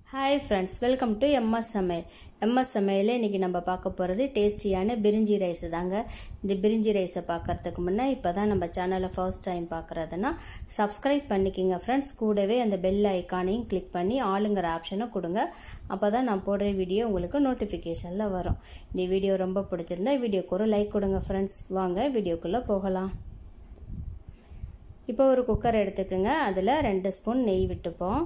hi friends welcome to MS சமையல் MS சமையலில் இன்றைக்கி நம்ம பார்க்க போகிறது டேஸ்டியான பிரிஞ்சி ரைஸ் தாங்க இந்த பிரிஞ்சி ரைஸை பார்க்கறதுக்கு முன்னே இப்போ தான் நம்ம சேனலை ஃபர்ஸ்ட் டைம் பார்க்குறதுனா சப்ஸ்கிரைப் பண்ணிக்கிங்க ஃப்ரெண்ட்ஸ் கூடவே அந்த பெல் ஐக்கானையும் கிளிக் பண்ணி ஆளுங்கிற ஆப்ஷனை கொடுங்க அப்போ தான் நான் போடுற வீடியோ உங்களுக்கு நோட்டிஃபிகேஷனில் வரும் இந்த வீடியோ ரொம்ப பிடிச்சிருந்தா வீடியோக்கு ஒரு லைக் கொடுங்க ஃப்ரெண்ட்ஸ் வாங்க வீடியோக்குள்ளே போகலாம் இப்போ ஒரு குக்கர் எடுத்துக்கோங்க அதில் ரெண்டு ஸ்பூன் நெய் விட்டுப்போம்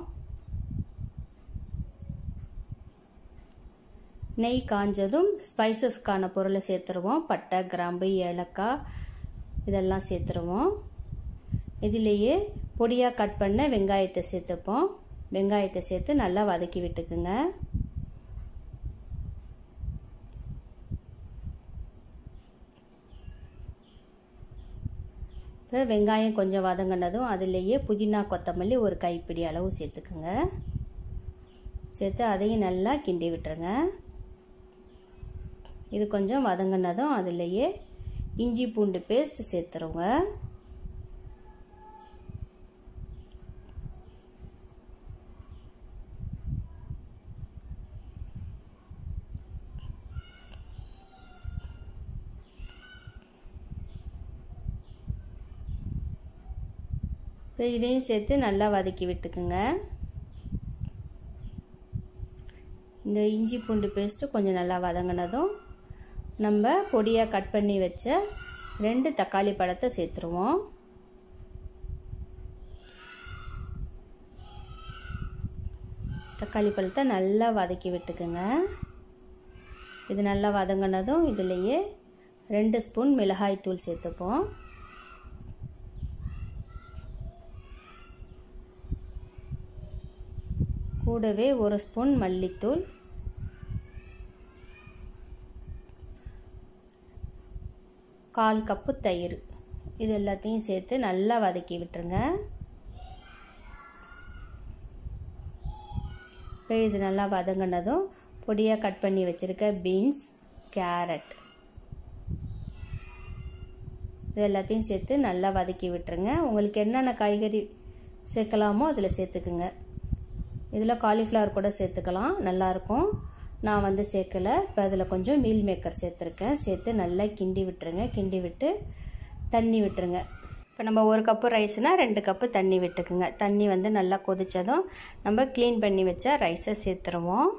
நெய் காஞ்சதும் ஸ்பைசஸ்க்கான பொருளை சேர்த்துருவோம் பட்டை கிராம்பு ஏலக்காய் இதெல்லாம் சேர்த்துருவோம் இதிலேயே பொடியாக கட் பண்ண வெங்காயத்தை சேர்த்துப்போம் வெங்காயத்தை சேர்த்து நல்லா வதக்கி விட்டுக்குங்க இப்போ வெங்காயம் கொஞ்சம் வதங்கினதும் அதிலேயே புதினா கொத்தமல்லி ஒரு கைப்பிடி அளவு சேர்த்துக்குங்க சேர்த்து அதையும் நல்லா கிண்டி விட்டுருங்க இது கொஞ்சம் வதங்கினதும் அதிலேயே இஞ்சி பூண்டு பேஸ்ட் சேர்த்துருங்க இப்போ இதையும் சேர்த்து நல்லா வதக்கி விட்டுக்குங்க இந்த இஞ்சி பூண்டு பேஸ்ட்டு கொஞ்சம் நல்லா வதங்கினதும் நம்ம பொடியாக கட் பண்ணி வச்ச ரெண்டு தக்காளி பழத்தை சேர்த்துருவோம் தக்காளி பழத்தை நல்லா வதக்கி விட்டுக்குங்க இது நல்லா வதங்கினதும் இதுலேயே ரெண்டு ஸ்பூன் மிளகாய் தூள் சேர்த்துப்போம் கூடவே ஒரு ஸ்பூன் மல்லித்தூள் கால் கப்பு தயிர் இது எல்லாத்தையும் சேர்த்து நல்லா வதக்கி விட்டுருங்க இப்போ இது நல்லா வதங்கினதும் பொடியாக கட் பண்ணி வச்சுருக்க பீன்ஸ் கேரட் இது எல்லாத்தையும் சேர்த்து நல்லா வதக்கி விட்டுருங்க உங்களுக்கு என்னென்ன காய்கறி சேர்க்கலாமோ அதில் சேர்த்துக்குங்க இதில் காலிஃப்ளவர் கூட சேர்த்துக்கலாம் நல்லாயிருக்கும் நான் வந்து சேர்க்கலை இப்போ அதில் கொஞ்சம் மீல் மேக்கர் சேர்த்துருக்கேன் சேர்த்து நல்லா கிண்டி விட்டுருங்க கிண்டி விட்டு தண்ணி விட்டுருங்க இப்போ நம்ம ஒரு கப்பு ரைஸ்னால் ரெண்டு கப்பு தண்ணி விட்டுக்குங்க தண்ணி வந்து நல்லா கொதித்ததும் நம்ம க்ளீன் பண்ணி வச்ச ரைஸை சேர்த்துருவோம்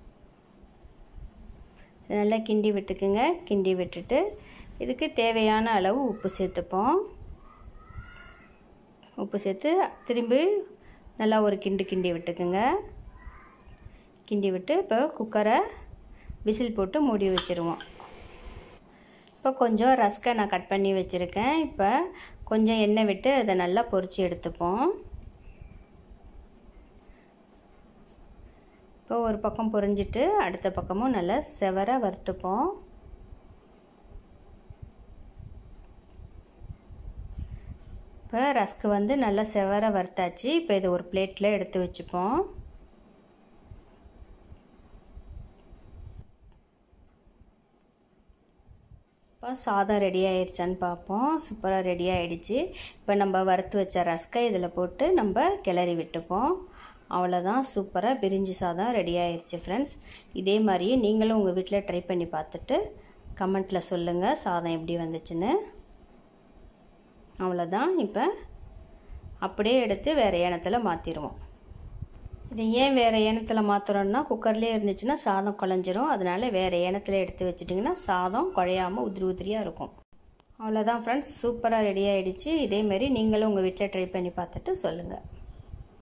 நல்லா கிண்டி விட்டுக்குங்க கிண்டி விட்டுட்டு இதுக்கு தேவையான அளவு உப்பு சேர்த்துப்போம் உப்பு சேர்த்து திரும்பி நல்லா ஒரு கிண்டு கிண்டி விட்டுக்குங்க கிண்டி விட்டு இப்போ குக்கரை விசில் போட்டு மூடி வச்சுருவோம் இப்போ கொஞ்சம் ரஸ்கை நான் கட் பண்ணி வச்சுருக்கேன் இப்போ கொஞ்சம் எண்ணெய் விட்டு அதை நல்லா பொரித்து எடுத்துப்போம் இப்போ ஒரு பக்கம் பொரிஞ்சிட்டு அடுத்த பக்கமும் நல்லா செவர வறுத்துப்போம் இப்போ ரஸ்க்கு வந்து நல்லா செவர வறுத்தாச்சு இப்போ இதை ஒரு பிளேட்டில் எடுத்து வச்சுப்போம் இப்போ சாதம் ரெடி ஆயிடுச்சான்னு பார்ப்போம் சூப்பராக ரெடி ஆகிடுச்சு இப்போ நம்ம வறுத்து வச்ச ரஸ்கை இதில் போட்டு நம்ம கிளறி விட்டுப்போம் அவ்வளோதான் சூப்பராக பிரிஞ்சி சாதம் ரெடி ஆயிடுச்சு ஃப்ரெண்ட்ஸ் இதே மாதிரியே நீங்களும் உங்கள் வீட்டில் ட்ரை பண்ணி பார்த்துட்டு கமெண்ட்டில் சொல்லுங்கள் சாதம் எப்படி வந்துச்சுன்னு அவ்வளோதான் இப்போ அப்படியே எடுத்து வேறு ஏனத்தில் மாற்றிடுவோம் இதை ஏன் வேறு ஏனத்தில் மாற்றுறோன்னா குக்கர்லேயே இருந்துச்சுன்னா சாதம் குழஞ்சிரும் அதனால் வேறு ஏனத்தில் எடுத்து வச்சிட்டிங்கன்னா சாதம் குழையாமல் உதிரி உதிரியாக இருக்கும் அவ்வளோதான் ஃப்ரெண்ட்ஸ் சூப்பராக ரெடி ஆகிடுச்சு இதேமாரி நீங்களும் உங்கள் வீட்டில் ட்ரை பண்ணி பார்த்துட்டு சொல்லுங்கள்